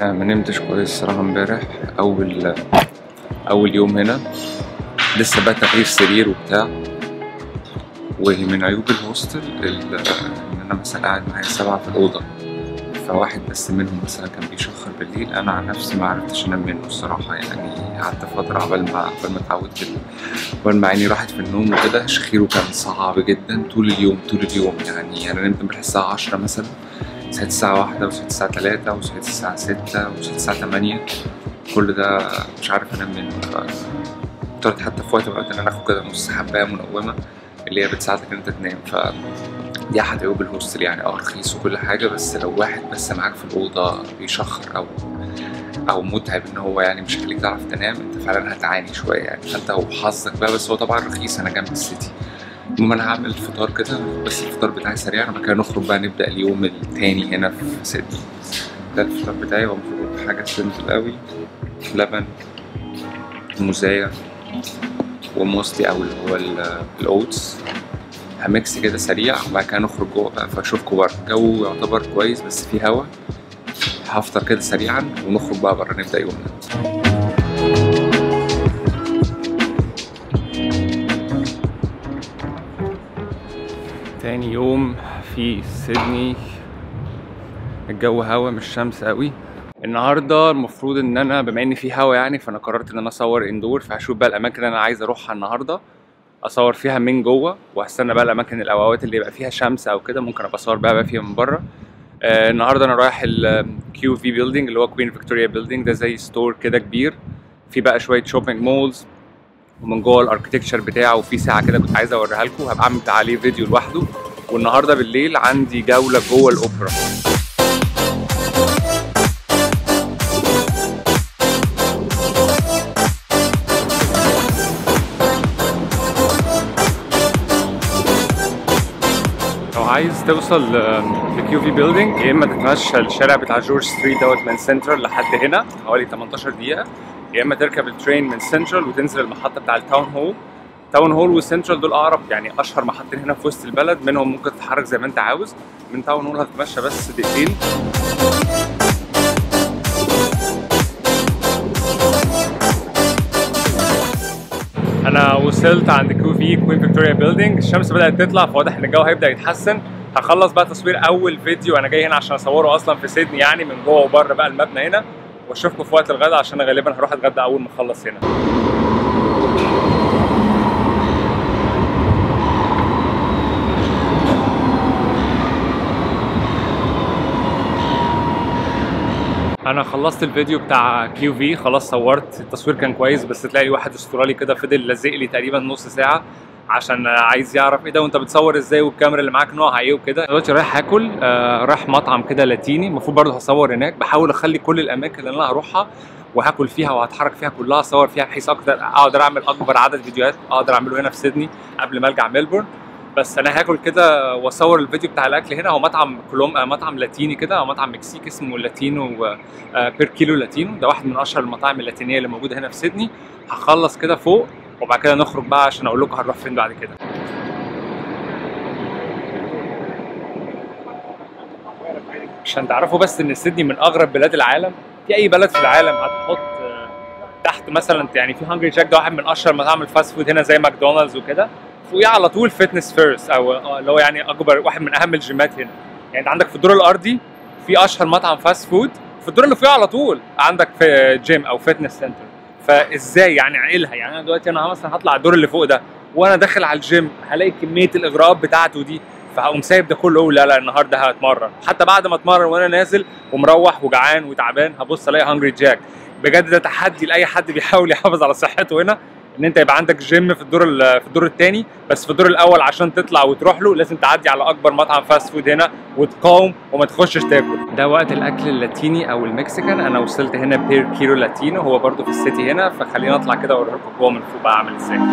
آه، ما نمتش كويس الصراحة امبارح أول أول يوم هنا لسه بقى تغيير سرير وبتاع ومن عيوب الهوستل ال- إن أنا مثلا قاعد معايا سبعة في الأوضة فواحد بس منهم مثلا كان بيشخر بالليل أنا عن نفسي ما عرفتش أنام منه الصراحة يعني قعدت فترة عبال ما عبال ما اتعودت ال- عبال ما عيني راحت في النوم وكده شخيره كان صعب جدا طول اليوم طول اليوم يعني أنا نمت امبارح الساعة عشرة مثلا صحيت الساعة واحدة وصحيت الساعة تلاتة وصحيت الساعة ستة وصحيت الساعة تمانية كل ده مش عارف انام منه ف- اضطريت حتى في وقت من الأوقات ان انا اخد كده نص حباية منومة اللي هي بتساعدك ان انت تنام ف دي احد عيوب الهوستل يعني اه رخيص وكل حاجة بس لو واحد بس معاك في الأوضة بيشخر أو أو متعب إن هو يعني مش هيخليك تعرف تنام أنت فعلا هتعاني شوية يعني فأنت وحظك بقى بس هو طبعا رخيص أنا جنب السيتي المهم أنا هعمل فطار كده بس الفطار بتاعي سريع بعد كده نخرج بقى نبدأ اليوم التاني هنا في سيدني ده الفطار بتاعي هو المفروض حاجة سيمبل قوي لبن موزاية وموستي أو اللي هو ال- الأوتس هميكس كده سريع وبعد كده نخرج جوه بقى فاشوفكوا بره الجو يعتبر كويس بس فيه هوا هفطر كده سريعا ونخرج بقى بره نبدأ يومنا تاني يوم في سيدني الجو هوا مش شمس قوي النهارده المفروض ان انا بما ان في هوا يعني فانا قررت ان انا اصور اندور فهشوف بقى الاماكن اللي انا عايز اروحها النهارده اصور فيها من جوه وهستنى بقى الاماكن الاوقات اللي يبقى فيها شمس او كده ممكن ابقى اصور بقى, بقى فيها من بره آه النهارده انا رايح الكيو في بيلدينج اللي هو كوين فيكتوريا بيلدينج ده زي ستور كده كبير في بقى شويه شوبينج مولز ومن جوه الاركتكتشر بتاعه وفي ساعه كده كنت عايز اوريها لكم هبقى اعمل عليه فيديو لوحده والنهارده بالليل عندي جوله جوه الاوبرا لو عايز توصل لكيو في بيلدينج يا اما تتمشى الشارع بتاع جورج ستريت دوت من سنترال لحد هنا حوالي 18 دقيقه يا اما تركب الترين من سنترال وتنزل المحطه بتاع التاون هول تاون هول وسنترال دول اقرب يعني اشهر محطتين هنا في وسط البلد منهم ممكن تتحرك زي ما انت عاوز من تاون هول هتتمشى بس دقيقتين انا وصلت عند كيو في كوين فيكتوريا بيلدينج الشمس بدات تطلع فواضح ان الجو هيبدا يتحسن هخلص بقى تصوير اول فيديو انا جاي هنا عشان اصوره اصلا في سيدني يعني من جوه وبره بقى المبنى هنا واشوفكم في وقت الغداء عشان انا غالبا هروح اتغدى اول ما اخلص هنا انا خلصت الفيديو بتاع كيو في خلاص صورت التصوير كان كويس بس تلاقي واحد استرالي كده فضل لازق لي تقريبا نص ساعه عشان عايز يعرف ايه ده وانت بتصور ازاي والكاميرا اللي معاك نوعها ايه وكده دلوقتي رايح اكل آه رايح مطعم كده لاتيني المفروض برضه هصور هناك بحاول اخلي كل الاماكن اللي انا هروحها وهاكل فيها وهتحرك فيها كلها اصور فيها بحيث اقدر اقدر اعمل اكبر عدد فيديوهات اقدر اعمله هنا في سيدني قبل ما ارجع ميلبورن بس انا هاكل كده واصور الفيديو بتاع الاكل هنا هو مطعم كولوم آه، مطعم لاتيني كده او مطعم مكسيكي اسمه لاتينو آه، بير كيلو لاتينو ده واحد من اشهر المطاعم اللاتينيه اللي موجوده هنا في سيدني هخلص كده فوق وبعد كده نخرج بقى عشان اقول لكم هنروح فين بعد كده عشان تعرفوا بس ان سيدني من اغرب بلاد العالم في اي بلد في العالم هتحط آه، تحت مثلا يعني في هانجري جاك ده واحد من اشهر مطاعم الفاست فود هنا زي ماكدونالدز وكده فوقيه على طول فيتنس فيرست او آه، اللي هو يعني اكبر واحد من اهم الجيمات هنا يعني انت عندك في الدور الارضي في اشهر مطعم فاست فود في الدور اللي فوقيه على طول عندك في جيم او فيتنس سنتر فازاي يعني عقلها يعني انا دلوقتي انا مثلا هطلع الدور اللي فوق ده وانا داخل على الجيم هلاقي كميه الاغراءات بتاعته دي فهقوم سايب ده كله أقول لا لا النهارده هتمرن حتى بعد ما اتمرن وانا نازل ومروح وجعان وتعبان هبص الاقي هانجري جاك بجد ده تحدي لاي حد بيحاول يحافظ على صحته هنا ان انت يبقى عندك جيم في الدور ال- في الدور الثاني بس في الدور الاول عشان تطلع وتروح له لازم تعدي على اكبر مطعم فاست فود هنا وتقاوم وما تخشش تاكل ده وقت الاكل اللاتيني او المكسيكان انا وصلت هنا بير كيلو لاتينو هو برضو في السيتي هنا فخلينا اطلع كده واوريكم جوه من فوق بقى عامل ازاي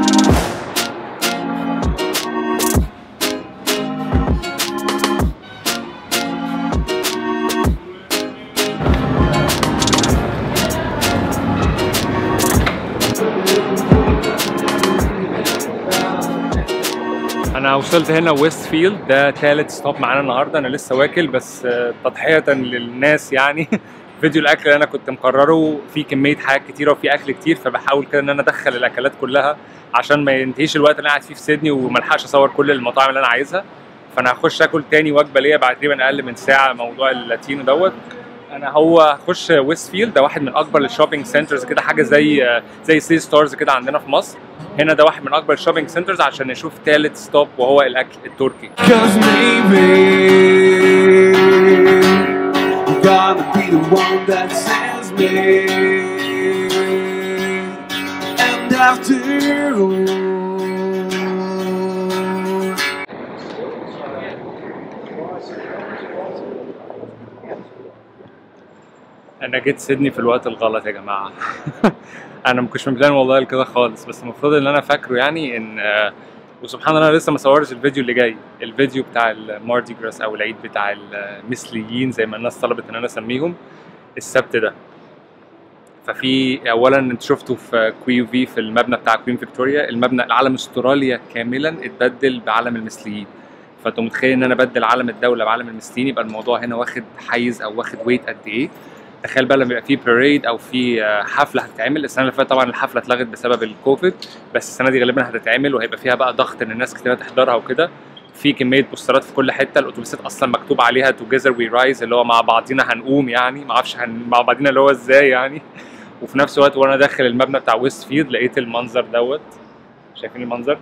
انا وصلت هنا ويست فيلد ده ثالث ستوب معانا النهارده انا لسه واكل بس آه، تضحيه للناس يعني فيديو الاكل اللي انا كنت مقرره فيه كميه حاجات كتيره وفيه اكل كتير فبحاول كده ان انا ادخل الاكلات كلها عشان ما ينتهيش الوقت اللي انا قاعد فيه في سيدني وما الحقش اصور كل المطاعم اللي انا عايزها فانا هخش اكل تاني وجبه ليا بعد تقريبا اقل من ساعه موضوع اللاتينو دوت انا هو هخش ويست فيلد ده واحد من اكبر الشوبينج سنترز كده حاجه زي زي سي ستارز كده عندنا في مصر هنا ده واحد من اكبر الشوبينج سنترز عشان نشوف ثالث ستوب وهو الاكل التركي Cause maybe you're gonna be the one that saves me. And after all, انا جيت سيدني في الوقت الغلط يا جماعه انا ما كنتش مبلان والله كده خالص بس المفروض ان انا فاكره يعني ان آه، وسبحان الله انا لسه ما صورتش الفيديو اللي جاي الفيديو بتاع الماردي جراس او العيد بتاع المثليين زي ما الناس طلبت ان انا اسميهم السبت ده ففي اولا انت شفته في كويو في في المبنى بتاع كوين فيكتوريا المبنى العلم استراليا كاملا اتبدل بعلم المثليين فانت متخيل ان انا بدل علم الدوله بعلم المثليين يبقى الموضوع هنا واخد حيز او واخد ويت قد ايه تخيل بقى لما يبقى في باريد او في آه، حفله هتتعمل السنه اللي فاتت طبعا الحفله اتلغت بسبب الكوفيد بس السنه دي غالبا هتتعمل وهيبقى فيها بقى ضغط ان الناس كتير تحضرها وكده في كميه بوسترات في كل حته الاتوبيسات اصلا مكتوب عليها توجذر وي رايز اللي هو مع بعضينا هنقوم يعني ما اعرفش هن... مع بعضينا اللي هو ازاي يعني وفي نفس الوقت وانا داخل المبنى بتاع ويست فيلد لقيت المنظر دوت شايفين المنظر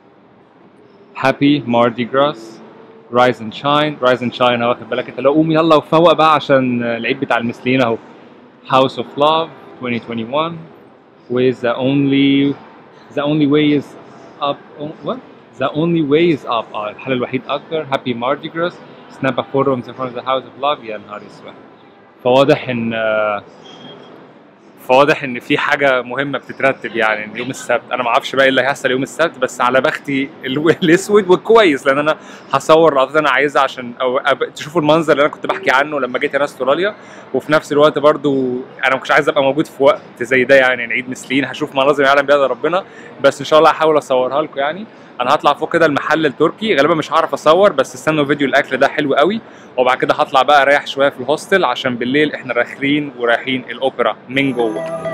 هابي ماردي جراس رايز اند شاين رايز اند شاين واخد بالك انت لو قوم يلا وفوق بقى عشان العيد بتاع المثليين اهو House of Love 2021 with the only the only way is up oh, what the only way is up اه الحل الوحيد اكتر Happy Mardi Gras snap a photo in front of the House of Love يا نهار اسود فواضح ان آه، فواضح ان في حاجه مهمه بتترتب يعني إن يوم السبت انا ما اعرفش بقى ايه اللي هيحصل يوم السبت بس على بختي ال- الاسود والكويس لان انا هصور لقطات انا عايزها عشان أو أب... تشوفوا المنظر اللي انا كنت بحكي عنه لما جيت هنا استراليا وفي نفس الوقت برضو انا ما كنتش عايز ابقى موجود في وقت زي ده يعني عيد مثليين هشوف مناظر يعلم بيها إلا ربنا بس ان شاء الله هحاول اصورها لكم يعني انا هطلع فوق كده المحل التركي غالبا مش هعرف اصور بس استنوا فيديو الاكل ده حلو قوي وبعد كده هطلع بقى اريح شويه في الهوستل عشان بالليل احنا راخرين ورايحين الاوبرا من جوه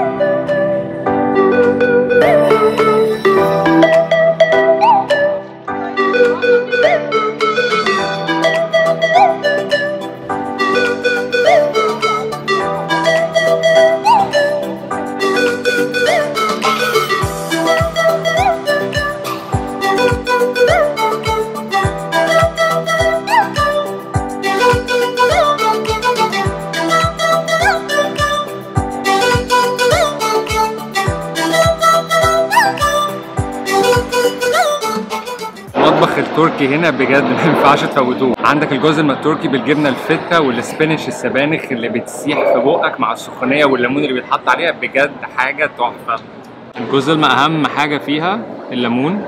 المطبخ التركي هنا بجد ما ينفعش تفوتوه عندك الجزء التركي بالجبنه الفته والسبانيش السبانخ اللي بتسيح في بقك مع السخونيه والليمون اللي بيتحط عليها بجد حاجه تحفه الجزء ما اهم حاجه فيها الليمون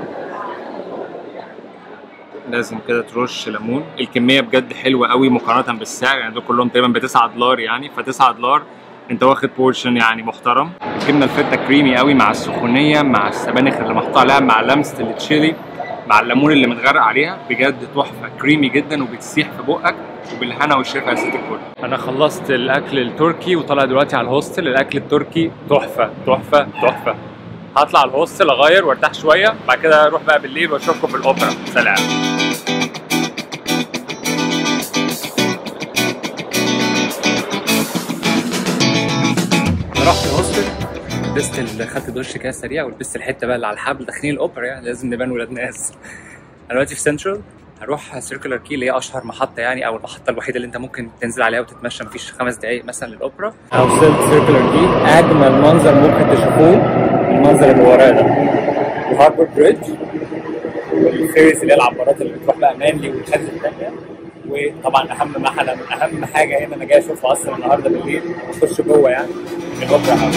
لازم كده ترش ليمون الكميه بجد حلوه قوي مقارنه بالسعر يعني دول كلهم تقريبا ب 9 دولار يعني ف 9 دولار انت واخد بورشن يعني محترم الجبنه الفته كريمي قوي مع السخونيه مع السبانخ اللي محطوط عليها مع لمسه التشيلي مع الليمون اللي متغرق عليها بجد تحفه كريمي جدا وبتسيح في بقك وبالهنا والشفا يا ست الكل انا خلصت الاكل التركي وطالع دلوقتي على الهوستل الاكل التركي تحفه تحفه تحفه هطلع على الهوستل اغير وارتاح شويه بعد كده اروح بقى بالليل واشوفكم في الاوبرا سلام رحت الهوستل لبست ال- خدت دش كده سريع ولبست الحته بقى اللي على الحبل داخلين الاوبرا يعني لازم نبان ولاد ناس انا دلوقتي في سنترال هروح سيركلر كي اللي هي اشهر محطه يعني او المحطه الوحيده اللي انت ممكن تنزل عليها وتتمشى مفيش خمس دقائق مثلا للاوبرا انا وصلت سيركلر كي اجمل منظر ممكن تشوفوه المنظر اللي وراه ده الهاربور بريدج والفيريز اللي هي العبارات اللي بتروح بقى مانلي والحاجات التانيه وطبعا اهم محل اهم حاجه هنا انا جاي اشوفها اصلا النهارده بالليل اخش جوه يعني الاوبرا هاوس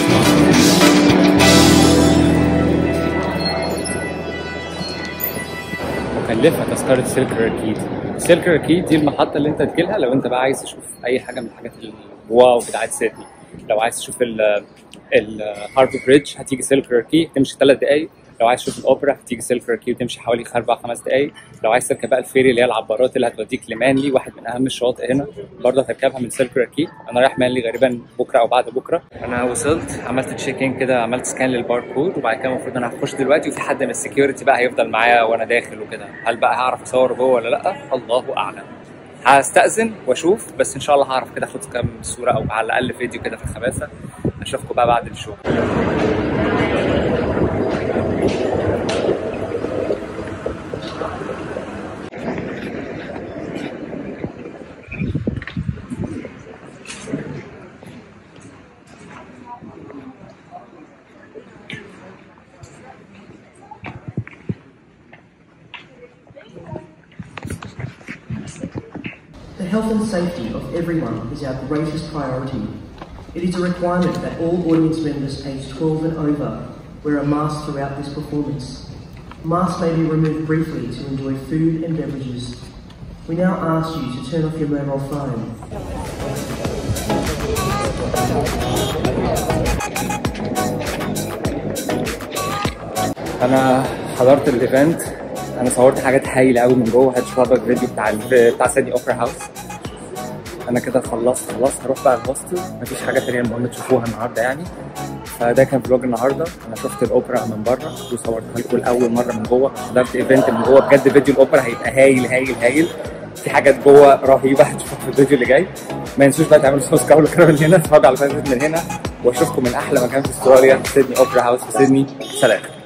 مكلفه تذكره سيلك ركيد سيلك ركيد دي المحطه اللي انت تجيلها لو انت بقى عايز تشوف اي حاجه من الحاجات الواو بتاعت سيدني لو عايز تشوف الهاربر بريدج هتيجي سيلك ركي تمشي ثلاث دقايق لو عايز تشوف الاوبرا هتيجي سيلفر كي وتمشي حوالي اربع خمس دقائق لو عايز تركب بقى الفيري اللي هي العبارات اللي هتوديك لمانلي واحد من اهم الشواطئ هنا برضه هتركبها من سيلفر كي انا رايح مانلي غالبا بكره او بعد بكره انا وصلت عملت تشيك ان كده عملت سكان للباركود وبعد كده المفروض انا هخش دلوقتي وفي حد من السكيورتي بقى هيفضل معايا وانا داخل وكده هل بقى هعرف اصور جوه ولا لا الله اعلم هستأذن واشوف بس ان شاء الله هعرف كده اخد كام صوره او على الاقل فيديو كده في الخباثه اشوفكم بقى بعد الشو The health and safety of everyone is our greatest priority. It is a requirement that all audience members aged 12 and over wear a mask throughout this performance. Masks may be removed briefly to enjoy food and beverages. We now ask you to turn off your mobile phone. انا حضرت الايفنت انا صورت حاجات هايله قوي من جوه هتشوفها بقى الفيديو بتاع ال- بتاع سيدني اوبرا هاوس انا كده خلصت خلاص هروح بقى الهوستل مفيش حاجه تانية المهم تشوفوها النهارده يعني فده كان فلوج النهارده انا شفت الاوبرا من بره وصورتها لكم لاول مره من جوه حضرت ايفنت من جوه بجد فيديو الاوبرا هيبقى هايل هايل هايل في حاجات جوه رهيبه هتشوفوها في الفيديو اللي جاي ما ينسوش بقى تعملوا سبسكرايب كده من هنا اتفرجوا على الفيديو من هنا واشوفكم من احلى مكان في استراليا سيدني اوبرا هاوس في سيدني سلام